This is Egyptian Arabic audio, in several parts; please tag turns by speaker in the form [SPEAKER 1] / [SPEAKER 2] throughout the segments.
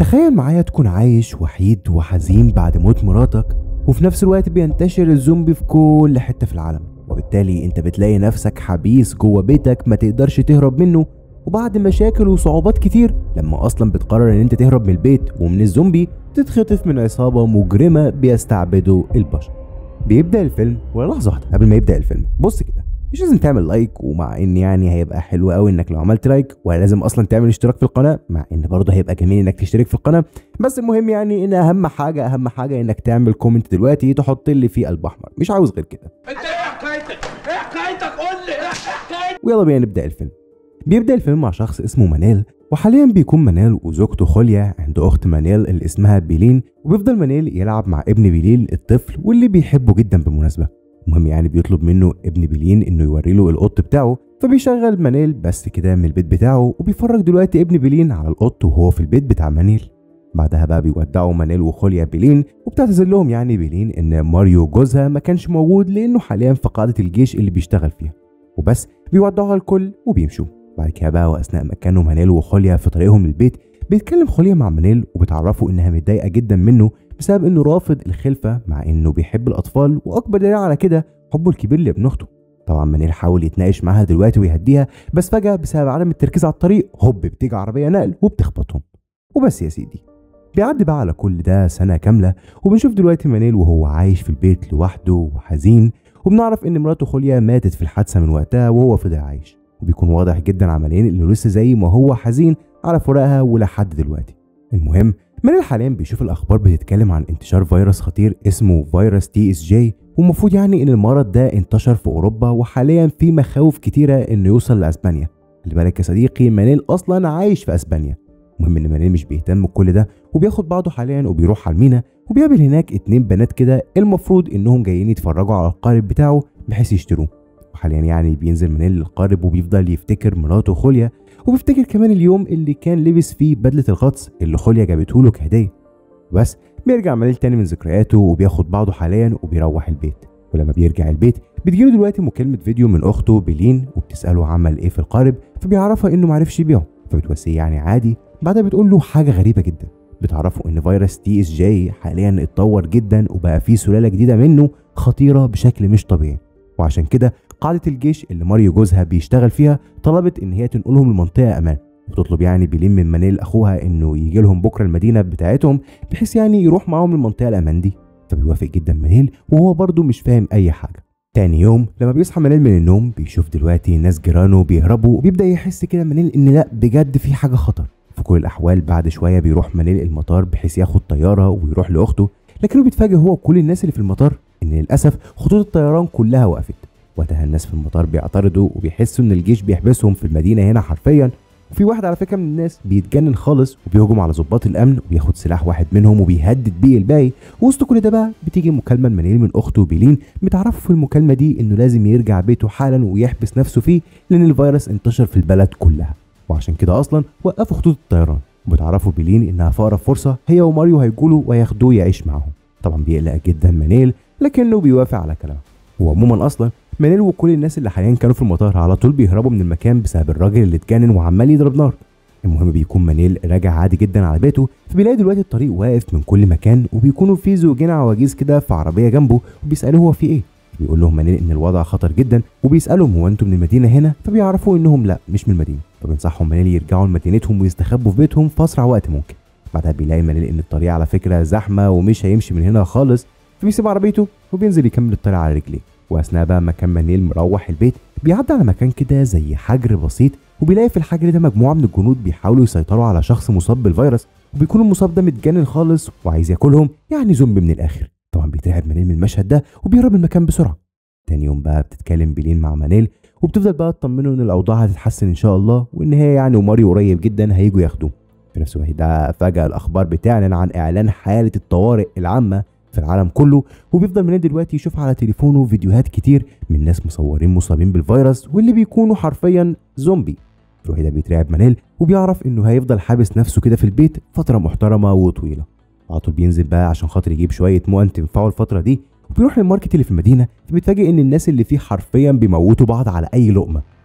[SPEAKER 1] تخيل معايا تكون عايش وحيد وحزين بعد موت مراتك وفي نفس الوقت بينتشر الزومبي في كل حتة في العالم وبالتالي انت بتلاقي نفسك حبيس جوه بيتك ما تقدرش تهرب منه وبعد مشاكل وصعوبات كتير لما اصلا بتقرر ان انت تهرب من البيت ومن الزومبي تتخطف من عصابة مجرمة بيستعبدوا البشر بيبدأ الفيلم ولا لحظة واحدة قبل ما يبدأ الفيلم بص كده مش لازم تعمل لايك ومع ان يعني هيبقى حلو قوي انك لو عملت لايك ولا لازم اصلا تعمل اشتراك في القناه مع ان برضه هيبقى جميل انك تشترك في القناه بس المهم يعني ان اهم حاجه اهم حاجه انك تعمل كومنت دلوقتي تحط لي فيه قلب احمر مش عاوز غير كده
[SPEAKER 2] انت ايه حكايتك؟ ايه حكايتك؟ قول لي ايه حكايتك؟
[SPEAKER 1] ويلا بينا نبدا الفيلم بيبدا الفيلم مع شخص اسمه منال وحاليا بيكون منال وزوجته خوليا عند اخت منال اللي اسمها بيلين وبيفضل منال يلعب مع ابن بيلين الطفل واللي بيحبه جدا بالمناسبه المهم يعني بيطلب منه ابن بلين انه يوري له القط بتاعه فبيشغل منيل بس كده من البيت بتاعه وبيفرج دلوقتي ابن بلين على القط وهو في البيت بتاع منيل بعدها بقى بيودعوا منيل وخوليا بلين وبتعتذر لهم يعني بلين ان ماريو جوزها ما كانش موجود لانه حاليا في قاعده الجيش اللي بيشتغل فيها وبس بيودعوها الكل وبيمشوا بعد كده بقى واثناء ما كانوا منيل وخوليا في طريقهم للبيت بيتكلم خوليا مع منيل وبتعرفه انها متضايقه جدا منه بسبب انه رافض الخلفه مع انه بيحب الاطفال واكبر دليل على كده حبه الكبير لابن اخته طبعا منير حاول يتناقش معاها دلوقتي ويهديها بس فجاه بسبب عدم التركيز على الطريق هوب بتيجي عربيه نقل وبتخبطهم وبس يا سيدي بيعدي بقى على كل ده سنه كامله وبنشوف دلوقتي منيل وهو عايش في البيت لوحده وحزين وبنعرف ان مراته خوليا ماتت في الحادثه من وقتها وهو فضل عايش وبيكون واضح جدا عمليا انه لسه زي ما هو حزين على فراقها ولحد دلوقتي المهم منيل حاليا بيشوف الاخبار بتتكلم عن انتشار فيروس خطير اسمه فيروس تي اس جي والمفروض يعني ان المرض ده انتشر في اوروبا وحاليا في مخاوف كتيره انه يوصل لاسبانيا خلي بالك يا صديقي مانيل اصلا عايش في اسبانيا المهم ان مانيل مش بيهتم بكل ده وبياخد بعضه حاليا وبيروح على المينا وبيقابل هناك اتنين بنات كده المفروض انهم جايين يتفرجوا على القارب بتاعه بحيث يشتروه وحاليا يعني بينزل مانيل للقارب وبيفضل يفتكر مراته خوليا وبيفتكر كمان اليوم اللي كان لبس فيه بدله الغطس اللي خوليا جابته له كهديه بس بيرجع منيل تاني من ذكرياته وبياخد بعضه حاليا وبيروح البيت ولما بيرجع البيت بتجيله دلوقتي مكالمة فيديو من أخته بيلين وبتسأله عمل إيه في القارب فبيعرفها إنه معرفش يبيعه فبتواسيه يعني عادي بعدها بتقول له حاجة غريبة جدا بتعرفه إن فيروس تي اس جي حاليا اتطور جدا وبقى فيه سلالة جديدة منه خطيرة بشكل مش طبيعي وعشان كده قاعدة الجيش اللي ماريو جوزها بيشتغل فيها طلبت إن هي تنقلهم لمنطقة أمان بتطلب يعني بلين من منيل اخوها انه يجي لهم بكره المدينه بتاعتهم بحيث يعني يروح معاهم المنطقه الامان دي فبيوافق جدا منيل وهو برضه مش فاهم اي حاجه تاني يوم لما بيصحى منيل من النوم بيشوف دلوقتي ناس جيرانه بيهربوا وبيبدا يحس كده منيل ان لا بجد في حاجه خطر في كل الاحوال بعد شويه بيروح منيل المطار بحيث ياخد طياره ويروح لاخته لكنه بيتفاجئ هو وكل الناس اللي في المطار ان للاسف خطوط الطيران كلها وقفت وقتها الناس في المطار بيعترضوا وبيحسوا ان الجيش بيحبسهم في المدينه هنا حرفيا وفي واحد على فكره من الناس بيتجنن خالص وبيهجم على ضباط الامن وبياخد سلاح واحد منهم وبيهدد بيه الباقي وسط كل ده بقى بتيجي مكالمه منيل من اخته بيلين بتعرفه في المكالمه دي انه لازم يرجع بيته حالا ويحبس نفسه فيه لان الفيروس انتشر في البلد كلها وعشان كده اصلا وقفوا خطوط الطيران وبتعرفوا بيلين انها في اقرب فرصه هي وماريو هيجولوا وياخدوه يعيش معاهم طبعا بيقلق جدا منيل لكنه بيوافق على كلامه وعموما اصلا منيل وكل الناس اللي حاليا كانوا في المطار على طول بيهربوا من المكان بسبب الراجل اللي اتجنن وعمال يضرب نار المهم بيكون منيل راجع عادي جدا على بيته فبيلاقي دلوقتي الطريق واقف من كل مكان وبيكونوا في زوجين عواجيز كده في عربيه جنبه وبيسالوه هو في ايه بيقول لهم منيل ان الوضع خطر جدا وبيسالهم هو انتوا من المدينه هنا فبيعرفوا انهم لا مش من المدينه فبينصحهم منيل يرجعوا لمدينتهم ويستخبوا في بيتهم في اسرع وقت ممكن بعدها بيلاقي منيل ان الطريق على فكره زحمه ومش هيمشي من هنا خالص فبيسيب عربيته وبينزل يكمل الطريق على رجليه واثناء بقى ما كان منيل مروح البيت بيعدي على مكان كده زي حجر بسيط وبيلاقي في الحجر ده مجموعه من الجنود بيحاولوا يسيطروا على شخص مصاب بالفيروس وبيكون المصاب ده متجنن خالص وعايز ياكلهم يعني زومبي من الاخر طبعا بيترعب منيل من المشهد ده وبيهرب من المكان بسرعه تاني يوم بقى بتتكلم بلين مع منيل وبتفضل بقى تطمنه ان الاوضاع هتتحسن ان شاء الله وان هي يعني وماريو قريب جدا هيجوا ياخدوه في نفس الوقت ده فجاه الاخبار بتعلن عن اعلان حاله الطوارئ العامه في العالم كله وبيفضل منين دلوقتي يشوف على تليفونه فيديوهات كتير من ناس مصورين مصابين بالفيروس واللي بيكونوا حرفيا زومبي في الوحيدة بيترعب منيل وبيعرف انه هيفضل حابس نفسه كده في البيت فترة محترمة وطويلة على طول بينزل بقى عشان خاطر يجيب شوية مؤن تنفعه الفترة دي وبيروح للماركت اللي في المدينة فبيتفاجئ ان الناس اللي فيه حرفيا بيموتوا بعض على اي لقمة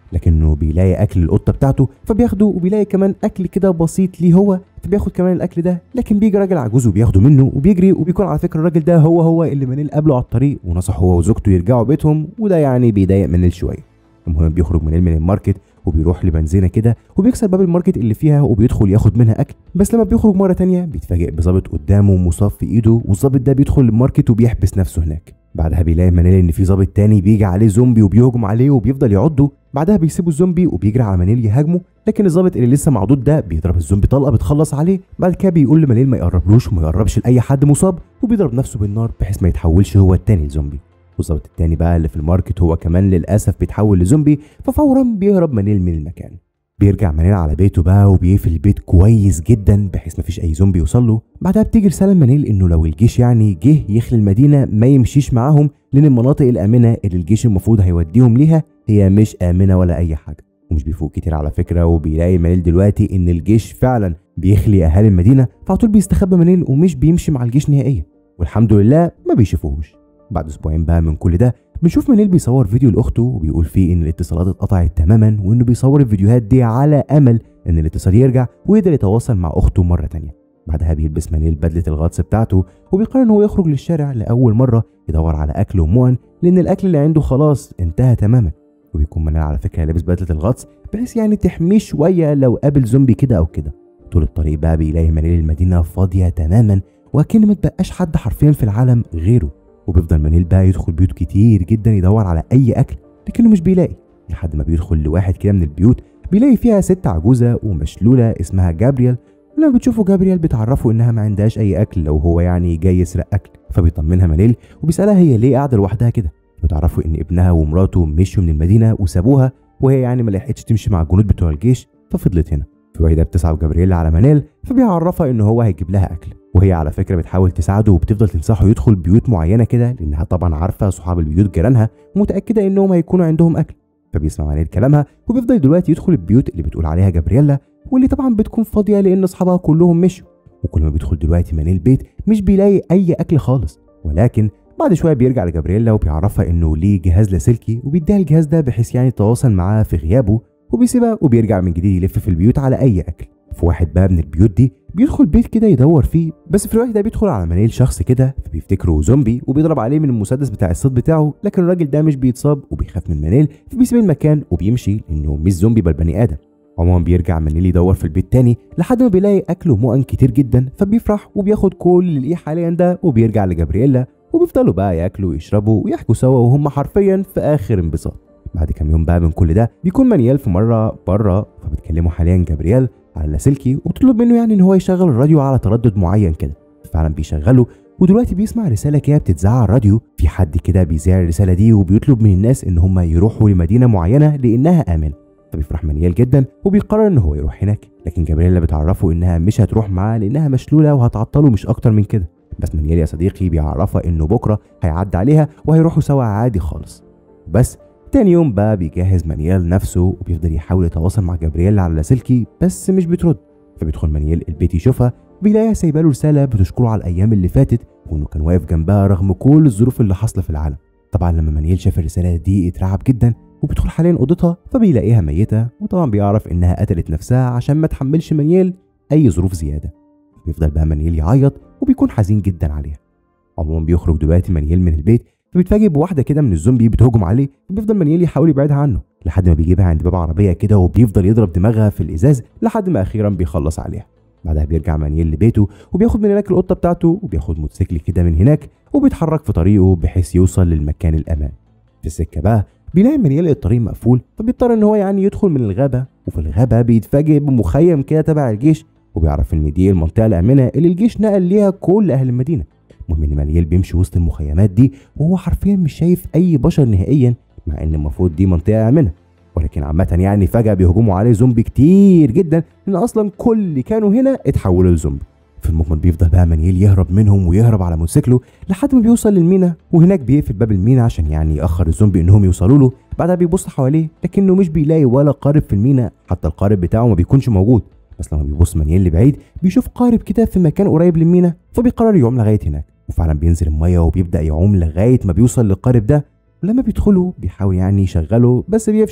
[SPEAKER 1] لكنه بيلاقي اكل القطه بتاعته فبياخده وبيلاقي كمان اكل كده بسيط ليه هو فبياخد كمان الاكل ده لكن بيجي راجل عجوز وبياخده منه وبيجري وبيكون على فكره الراجل ده هو هو اللي منيل قابله على الطريق ونصح هو وزوجته يرجعوا بيتهم وده يعني بيضايق منيل شويه المهم بيخرج منيل من الماركت وبيروح لبنزينه كده وبيكسر باب الماركت اللي فيها وبيدخل ياخد منها اكل بس لما بيخرج مره تانية بيتفاجئ بظابط قدامه مصاب في ايده والظابط ده بيدخل الماركت وبيحبس نفسه هناك بعدها بيلاقي منيل ان في ظابط تاني بيجي عليه زومبي وبيهجم عليه وبيفضل يعضه بعدها بيسيبوا الزومبي وبيجري على منيل يهاجمه لكن الظابط اللي لسه معضود ده بيضرب الزومبي طلقه بتخلص عليه بعد كده بيقول لمنيل ما يقربلوش وما يقربش لاي حد مصاب وبيضرب نفسه بالنار بحيث ما يتحولش هو التاني لزومبي والظابط التاني بقى اللي في الماركت هو كمان للاسف بيتحول لزومبي ففورا بيهرب منيل من المكان بيرجع منيل على بيته بقى وبيقفل البيت كويس جدا بحيث مفيش اي زومبي يوصل له بعدها بتيجي رساله منيل انه لو الجيش يعني جه يخلي المدينه ما يمشيش معاهم لان المناطق الامنه اللي الجيش المفروض هيوديهم ليها هي مش امنه ولا اي حاجه ومش بيفوق كتير على فكره وبيلاقي منيل دلوقتي ان الجيش فعلا بيخلي اهالي المدينه فعلى طول بيستخبى منيل ومش بيمشي مع الجيش نهائيا والحمد لله ما بيشوفوهوش بعد اسبوعين بقى من كل ده بنشوف منيل بيصور فيديو لاخته وبيقول فيه ان الاتصالات اتقطعت تماما وانه بيصور الفيديوهات دي على امل ان الاتصال يرجع ويقدر يتواصل مع اخته مره تانية بعدها بيلبس منيل بدله الغطس بتاعته وبيقرر ان هو يخرج للشارع لاول مره يدور على اكل ومؤن لان الاكل اللي عنده خلاص انتهى تماما وبيكون منيل على فكره لابس بدله الغطس بحيث يعني تحميه شويه لو قابل زومبي كده او كده طول الطريق بقى بيلاقي منيل المدينه فاضيه تماما وكأن متبقاش حد حرفيا في العالم غيره وبيفضل منيل بقى يدخل بيوت كتير جدا يدور على اي اكل لكنه مش بيلاقي لحد ما بيدخل لواحد كده من البيوت بيلاقي فيها ست عجوزه ومشلوله اسمها جابريال ولما بتشوفوا جابريال بتعرفه انها ما عندهاش اي اكل لو هو يعني جاي يسرق اكل فبيطمنها منيل وبيسالها هي ليه قاعده لوحدها كده بتعرفوا ان ابنها ومراته مشوا من المدينه وسابوها وهي يعني ما لحقتش تمشي مع الجنود بتوع الجيش ففضلت هنا في الوقت ده بتصعب جابرييل على منال فبيعرفها ان هو هيجيب لها اكل وهي على فكره بتحاول تساعده وبتفضل تنصحه يدخل بيوت معينه كده لانها طبعا عارفه صحاب البيوت جيرانها ومتاكده انهم هيكونوا عندهم اكل فبيسمع منال كلامها وبيفضل دلوقتي يدخل البيوت اللي بتقول عليها جابرييلا واللي طبعا بتكون فاضيه لان اصحابها كلهم مشوا وكل ما بيدخل دلوقتي منال البيت مش بيلاقي اي اكل خالص ولكن بعد شويه بيرجع لجابرييلا وبيعرفها انه ليه جهاز لاسلكي وبيديها الجهاز ده بحيث يعني يتواصل معاه في غيابه وبيسيبها وبيرجع من جديد يلف في البيوت على اي اكل في واحد بقى من البيوت دي بيدخل بيت كده يدور فيه بس في الوقت ده بيدخل على منيل شخص كده فبيفتكره زومبي وبيضرب عليه من المسدس بتاع الصيد بتاعه لكن الراجل ده مش بيتصاب وبيخاف من منيل فبيسيب المكان وبيمشي لانه مش زومبي بل بني ادم عموما بيرجع منيل يدور في البيت تاني لحد ما بيلاقي اكل ومؤن كتير جدا فبيفرح وبياخد كل اللي لقيه حاليا ده وبيرجع لجابرييلا وبيفضلوا بقى ياكلوا ويشربوا ويحكوا سوا وهم حرفيا في اخر انبساط بعد كام يوم بقى من كل ده بيكون مانيال في مره بره فبتكلمه حاليا جابرييل على اللاسلكي وبتطلب منه يعني ان هو يشغل الراديو على تردد معين كده فعلا بيشغله ودلوقتي بيسمع رساله كده بتتذاع على الراديو في حد كده بيذاع الرساله دي وبيطلب من الناس ان هم يروحوا لمدينه معينه لانها امنه فبيفرح مانيال جدا وبيقرر ان هو يروح هناك لكن جابرييلا بتعرفه انها مش هتروح معاه لانها مشلوله وهتعطله مش اكتر من كده بس مانيال يا صديقي بيعرفها انه بكره هيعدي عليها وهيروحوا سوا عادي خالص بس تاني يوم بقى بيجهز مانيال نفسه وبيفضل يحاول يتواصل مع جابرييل على اللاسلكي بس مش بترد فبيدخل مانيال البيت يشوفها بيلاقيها سايبه له رساله بتشكره على الايام اللي فاتت وانه كان واقف جنبها رغم كل الظروف اللي حاصله في العالم طبعا لما مانيال شاف الرساله دي اترعب جدا وبيدخل حاليا اوضتها فبيلاقيها ميته وطبعا بيعرف انها قتلت نفسها عشان ما تحملش مانيال اي ظروف زياده بيفضل بقى مانيال يعيط وبيكون حزين جدا عليها عموما بيخرج دلوقتي مانيال من البيت فبيتفاجئ بواحده كده من الزومبي بتهجم عليه فبيفضل مانيال يحاول يبعدها عنه لحد ما بيجيبها عند باب عربيه كده وبيفضل يضرب دماغها في الازاز لحد ما اخيرا بيخلص عليها بعدها بيرجع مانيال لبيته وبياخد من هناك القطه بتاعته وبياخد موتوسيكل كده من هناك وبيتحرك في طريقه بحيث يوصل للمكان الامان في السكه بقى بيلاقي مانيال الطريق مقفول فبيضطر ان هو يعني يدخل من الغابه وفي الغابه بيتفاجئ بمخيم كده تبع الجيش وبيعرف ان دي المنطقه الامنه اللي الجيش نقل ليها كل اهل المدينه المهم ان مانيال بيمشي وسط المخيمات دي وهو حرفيا مش شايف اي بشر نهائيا مع ان المفروض دي منطقه امنه ولكن عامة يعني فجأة بيهجموا عليه زومبي كتير جدا لأن أصلا كل اللي كانوا هنا اتحولوا لزومبي في المجمل بيفضل بقى مانيال يهرب منهم ويهرب على موتوسيكله لحد ما بيوصل للمينا وهناك بيقفل باب المينا عشان يعني يأخر الزومبي إنهم يوصلوا له بعدها بيبص حواليه لكنه مش بيلاقي ولا قارب في المينا حتى القارب بتاعه ما بيكونش موجود بس لما بيبص مانيال لبعيد بيشوف قارب كده في مكان قريب للمينا فبيقرر يعوم لغاية هناك وفعلا بينزل المية وبيبدأ يعوم لغاية ما بيوصل للقارب ده ولما بيدخله بيحاول يعني يشغله بس بيفشل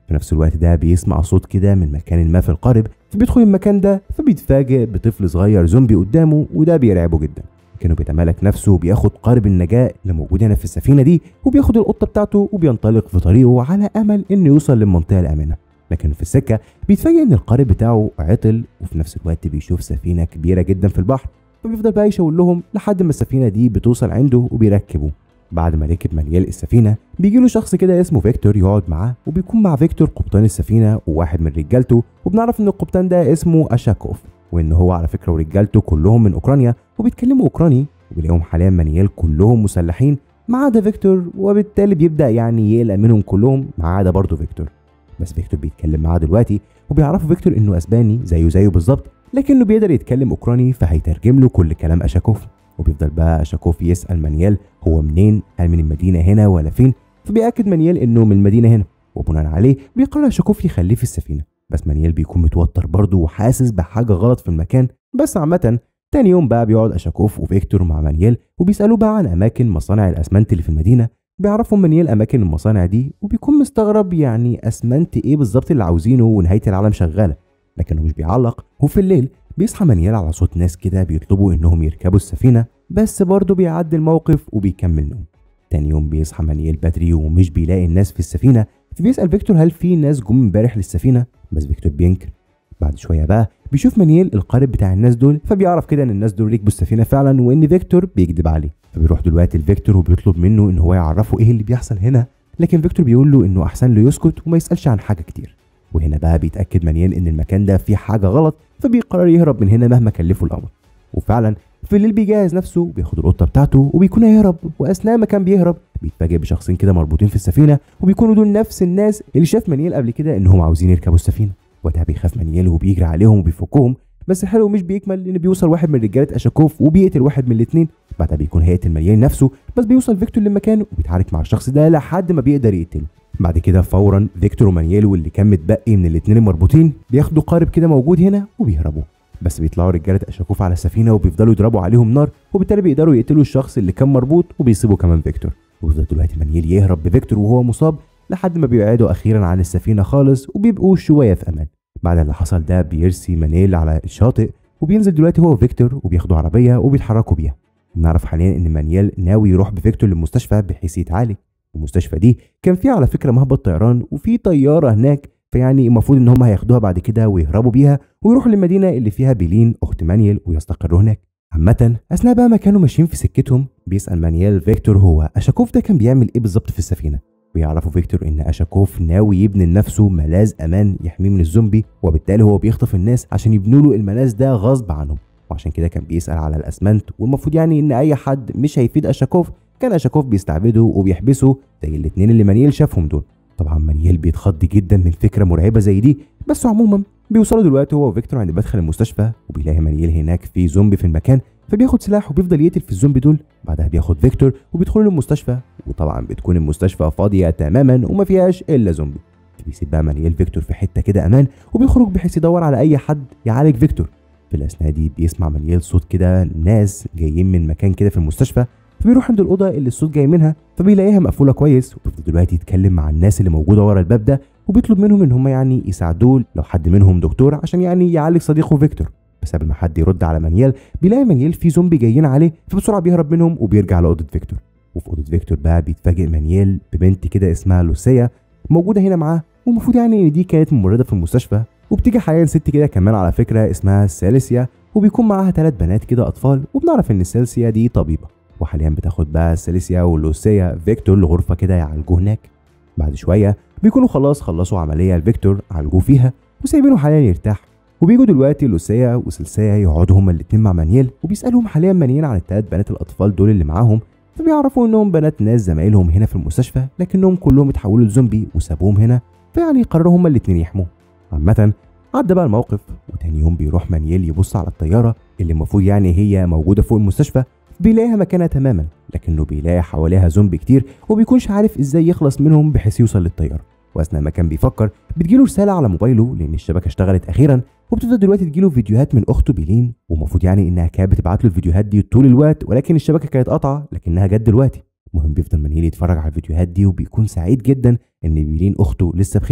[SPEAKER 1] في نفس الوقت ده بيسمع صوت كده من مكان ما في القارب فبيدخل المكان ده فبيتفاجئ بطفل صغير زومبي قدامه وده بيرعبه جدا كانه بيتمالك نفسه وبياخد قارب النجاة اللي موجود هنا في السفينة دي وبياخد القطة بتاعته وبينطلق في طريقه على أمل إنه يوصل للمنطقة الآمنة لكن في السكة بيتفاجئ إن القارب بتاعه عطل وفي نفس الوقت بيشوف سفينة كبيرة جدا في البحر فبيفضل بقى يشاور لهم لحد ما السفينة دي بتوصل عنده وبيركبوا بعد ما ركب مانيال السفينة بيجي له شخص كده اسمه فيكتور يقعد معاه وبيكون مع فيكتور قبطان السفينة وواحد من رجالته وبنعرف إن القبطان ده اسمه أشاكوف وإن هو على فكرة ورجالته كلهم من أوكرانيا وبيتكلموا أوكراني وبيلاقيهم حاليا مانيال كلهم مسلحين ما عدا فيكتور وبالتالي بيبدا يعني يقلق منهم كلهم ما عدا برضه فيكتور بس فيكتور بيتكلم معاه دلوقتي وبيعرفوا فيكتور انه اسباني زيه زيه بالظبط لكنه بيقدر يتكلم اوكراني فهيترجم له كل كلام اشاكوف وبيفضل بقى اشاكوف يسال مانيال هو منين هل من المدينه هنا ولا فين فبيأكد مانيال انه من المدينه هنا وبناء عليه بيقرر اشاكوف يخليه في السفينه بس مانيال بيكون متوتر برضه وحاسس بحاجه غلط في المكان بس عامه تاني يوم بقى بيقعد اشاكوف وفيكتور مع مانيال وبيسالوه بقى عن اماكن مصانع الاسمنت اللي في المدينه بيعرفوا مانيال اماكن المصانع دي وبيكون مستغرب يعني اسمنت ايه بالظبط اللي عاوزينه ونهايه العالم شغاله لكنه مش بيعلق وفي الليل بيصحى مانيال على صوت ناس كده بيطلبوا انهم يركبوا السفينه بس برضه بيعدي الموقف وبيكمل نوم تاني يوم بيصحى مانيال بدري ومش بيلاقي الناس في السفينه فبيسال فيكتور هل في ناس جم امبارح للسفينه بس فيكتور بينكر بعد شويه بقى بيشوف مانيال القارب بتاع الناس دول فبيعرف كده ان الناس دول ركبوا السفينه فعلا وان فيكتور بيكذب عليه فبيروح دلوقتي لفيكتور وبيطلب منه ان هو يعرفه ايه اللي بيحصل هنا لكن فيكتور بيقول له انه احسن له يسكت وما يسالش عن حاجه كتير وهنا بقى بيتاكد مانيال ان المكان ده فيه حاجه غلط فبيقرر يهرب من هنا مهما كلفه الامر وفعلا في الليل بيجهز نفسه وبياخد القطه بتاعته وبيكون هيهرب واثناء ما كان بيهرب بيتفاجئ بشخصين كده مربوطين في السفينه وبيكونوا دول نفس الناس اللي شاف مانيال قبل كده انهم عاوزين يركبوا السفينه وقتها بيخاف مانيال وبيجري عليهم وبيفكهم بس الحلو مش بيكمل لان بيوصل واحد من رجاله اشاكوف وبيقتل واحد من الاثنين بعدها بيكون هيقتل مانيال نفسه بس بيوصل فيكتور لمكانه وبيتعارك مع الشخص ده لحد ما بيقدر يقتله بعد كده فورا فيكتور ومانيال واللي كان متبقي من الاثنين المربوطين بياخدوا قارب كده موجود هنا وبيهربوا بس بيطلعوا رجاله اشاكوف على السفينه وبيفضلوا يضربوا عليهم نار وبالتالي بيقدروا يقتلوا الشخص اللي كان مربوط وبيسيبوا كمان فيكتور ويفضل دلوقتي مانيال يهرب بفيكتور وهو مصاب لحد ما بيبعدوا اخيرا عن السفينه خالص وبيبقوا شويه في امان بعد اللي حصل ده بيرسي مانيل على الشاطئ وبينزل دلوقتي هو وفيكتور وبياخدوا عربيه وبيتحركوا بيها نعرف حاليا ان مانيال ناوي يروح بفيكتور للمستشفى بحيث يتعالج المستشفى دي كان فيها على فكره مهبط طيران وفي طياره هناك فيعني المفروض ان هم هياخدوها بعد كده ويهربوا بيها ويروحوا للمدينه اللي فيها بيلين اخت مانيال ويستقروا هناك عامة أثناء بقى ما كانوا ماشيين في سكتهم بيسأل مانيال فيكتور هو أشاكوف ده كان بيعمل إيه بالظبط في السفينة ويعرفوا فيكتور إن أشاكوف ناوي يبني لنفسه ملاذ أمان يحميه من الزومبي وبالتالي هو بيخطف الناس عشان يبنوا له الملاذ ده غصب عنهم وعشان كده كان بيسأل على الأسمنت والمفروض يعني إن أي حد مش هيفيد أشاكوف كان أشاكوف بيستعبده وبيحبسه زي الاتنين اللي مانيال شافهم دول طبعا مانيال بيتخض جدا من فكرة مرعبة زي دي بس عموما بيوصلوا دلوقتي هو وفيكتور عند مدخل المستشفى وبيلاقي مانيال هناك في زومبي في المكان فبياخد سلاح وبيفضل يقتل في الزومبي دول بعدها بياخد فيكتور وبيدخلوا المستشفى وطبعا بتكون المستشفى فاضيه تماما وما فيهاش الا زومبي بيسيب بقى مانيال فيكتور في حته كده امان وبيخرج بحيث يدور على اي حد يعالج فيكتور في الاثناء دي بيسمع مانيال صوت كده ناس جايين من مكان كده في المستشفى فبيروح عند الاوضه اللي الصوت جاي منها فبيلاقيها مقفوله كويس وبيفضل دلوقتي يتكلم مع الناس اللي موجوده ورا الباب ده وبيطلب منهم ان هم يعني يساعدوه لو حد منهم دكتور عشان يعني يعالج صديقه فيكتور بس قبل ما حد يرد على مانيال بيلاقي مانيال في زومبي جايين عليه فبسرعه بيهرب منهم وبيرجع لاوضه فيكتور وفي اوضه فيكتور بقى بيتفاجئ مانيال ببنت كده اسمها لوسيا موجوده هنا معاه والمفروض يعني ان دي كانت ممرضه في المستشفى وبتيجي حاليا ست كده كمان على فكره اسمها ساليسيا وبيكون معاها ثلاث بنات كده اطفال وبنعرف ان ساليسيا دي طبيبه وحاليا بتاخد بقى ساليسيا ولوسيا فيكتور لغرفه كده يعالجوه هناك بعد شويه بيكونوا خلاص خلصوا عمليه لفيكتور عالجوه فيها وسايبينه حاليا يرتاح وبيجوا دلوقتي لوسيا وسلسيا يقعدوا هما الاتنين مع مانيال وبيسالهم حاليا مانيال عن التلات بنات الاطفال دول اللي معاهم فبيعرفوا انهم بنات ناس زمايلهم هنا في المستشفى لكنهم كلهم اتحولوا لزومبي وسابوهم هنا فيعني قرروا هما الاتنين يحموه عامة عدى بقى الموقف وتاني يوم بيروح مانيال يبص على الطيارة اللي المفروض يعني هي موجودة فوق المستشفى بيلاقيها مكانها تماما لكنه بيلاقي حواليها زومبي كتير وبيكونش عارف ازاي يخلص منهم بحيث يوصل للطيارة واثناء ما كان بيفكر بتجيله رسالة على موبايله لان الشبكة اشتغلت اخيرا وبتفضل دلوقتي تجيله فيديوهات من اخته بيلين ومفروض يعني انها كانت بتبعت له الفيديوهات دي طول الوقت ولكن الشبكة كانت قاطعة لكنها جت دلوقتي المهم بيفضل مانيل يتفرج على الفيديوهات دي وبيكون سعيد جدا ان بيلين اخته لسه بخير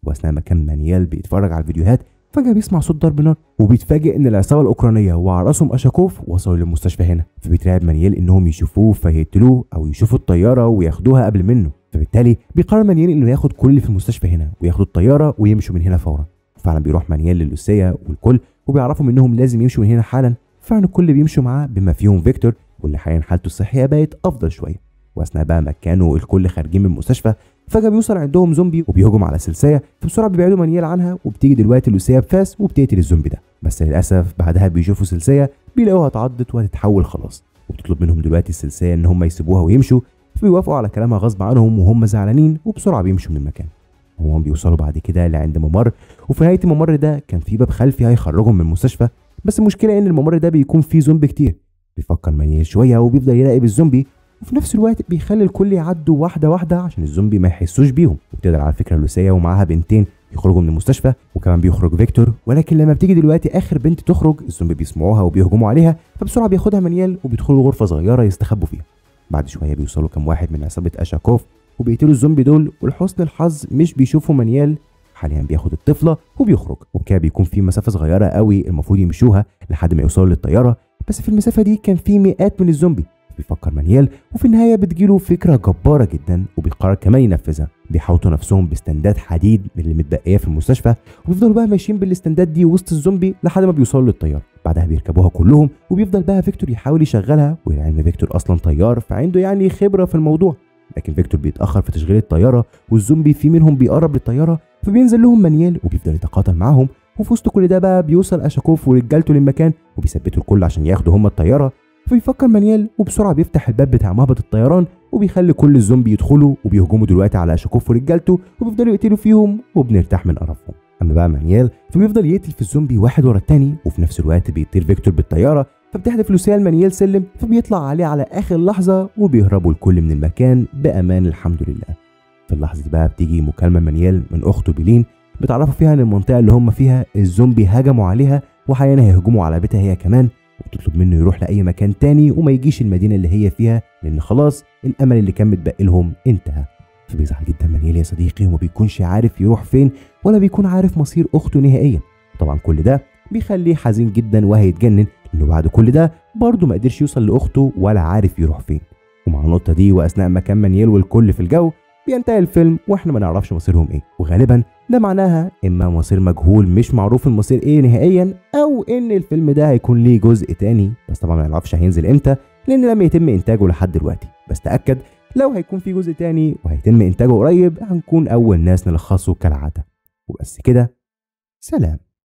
[SPEAKER 1] واثناء ما كان مانيال بيتفرج على الفيديوهات فجاه بيسمع صوت ضرب نار وبيتفاجئ ان العصابه الاوكرانيه وعلى راسهم اشاكوف وصلوا للمستشفى هنا فبيترعب مانيال انهم يشوفوه فيقتلوه او يشوفوا الطياره وياخدوها قبل منه فبالتالي بيقرر مانيال انه ياخد كل اللي في المستشفى هنا وياخدوا الطياره ويمشوا من هنا فورا فعلا بيروح مانيال للوسيه والكل وبيعرفوا منهم لازم يمشوا من هنا حالا فعلا الكل بيمشوا معاه بما فيهم فيكتور واللي حاليا حالته الصحيه بقت افضل شويه واثناء بقى ما كانوا الكل خارجين من المستشفى فجاه بيوصل عندهم زومبي وبيهجم على سلسله فبسرعه بيبعدوا مانيال عنها وبتيجي دلوقتي لوسيا بفاس وبتقتل الزومبي ده بس للاسف بعدها بيشوفوا سلسله بيلاقوها اتعضت وهتتحول خلاص وبتطلب منهم دلوقتي السلسله ان هم يسيبوها ويمشوا فبيوافقوا على كلامها غصب عنهم وهم زعلانين وبسرعه بيمشوا من المكان وهم بيوصلوا بعد كده لعند ممر وفي نهايه الممر ده كان في باب خلفي هيخرجهم من المستشفى بس المشكله ان الممر ده بيكون فيه زومبي كتير بيفكر مانيال شويه وبيفضل يراقب الزومبي وفي نفس الوقت بيخلي الكل يعدوا واحده واحده عشان الزومبي ما يحسوش بيهم وبتقدر على فكره لوسيا ومعاها بنتين يخرجوا من المستشفى وكمان بيخرج فيكتور ولكن لما بتيجي دلوقتي اخر بنت تخرج الزومبي بيسمعوها وبيهجموا عليها فبسرعه بياخدها مانيال وبيدخلوا غرفه صغيره يستخبوا فيها بعد شويه بيوصلوا كام واحد من عصابه اشاكوف وبيقتلوا الزومبي دول ولحسن الحظ مش بيشوفوا مانيال حاليا بياخد الطفله وبيخرج وبكده بيكون في مسافه صغيره قوي المفروض يمشوها لحد ما يوصلوا للطياره بس في المسافه دي كان في مئات من الزومبي بيفكر مانيال وفي النهايه بتجيله فكره جباره جدا وبيقرر كمان ينفذها بيحوطوا نفسهم باستندات حديد من اللي متبقيه في المستشفى وبيفضلوا بقى ماشيين بالاستندات دي وسط الزومبي لحد ما بيوصلوا للطياره بعدها بيركبوها كلهم وبيفضل بقى فيكتور يحاول يشغلها ولان فيكتور اصلا طيار فعنده يعني خبره في الموضوع لكن فيكتور بيتاخر في تشغيل الطياره والزومبي في منهم بيقرب للطياره فبينزل لهم مانيال وبيفضل يتقاتل معاهم وفي وسط كل ده بقى بيوصل اشاكوف ورجالته للمكان وبيثبتوا الكل عشان ياخدوا هم الطياره فبيفكر مانيال وبسرعه بيفتح الباب بتاع مهبط الطيران وبيخلي كل الزومبي يدخلوا وبيهجموا دلوقتي على اشاكوف ورجالته وبيفضلوا يقتلوا فيهم وبنرتاح من قرفهم اما بقى مانيال فبيفضل يقتل في الزومبي واحد ورا التاني وفي نفس الوقت بيطير فيكتور بالطياره فبتحدف لوسيا مانيال سلم فبيطلع عليه على اخر لحظه وبيهربوا الكل من المكان بامان الحمد لله في اللحظه دي بقى بتيجي مكالمه مانيال من اخته بيلين بتعرفوا فيها ان المنطقه اللي هم فيها الزومبي هجموا عليها وحاليا هيهجموا على بيتها هي كمان وبتطلب منه يروح لاي مكان تاني وما يجيش المدينه اللي هي فيها لان خلاص الامل اللي كان متبقي لهم انتهى فبيزعل جدا مانيال يا صديقي وما بيكونش عارف يروح فين ولا بيكون عارف مصير اخته نهائيا طبعا كل ده بيخليه حزين جدا وهيتجنن انه بعد كل ده برضه ما قدرش يوصل لاخته ولا عارف يروح فين ومع النقطه دي واثناء ما كان مانيال والكل في الجو بينتهي الفيلم واحنا ما نعرفش مصيرهم ايه وغالبا ده معناها اما مصير مجهول مش معروف المصير ايه نهائيا او ان الفيلم ده هيكون ليه جزء تاني بس طبعا ما نعرفش هينزل امتى لان لم يتم انتاجه لحد دلوقتي بس تاكد لو هيكون في جزء تاني وهيتم انتاجه قريب هنكون اول ناس نلخصه كالعاده وبس كده سلام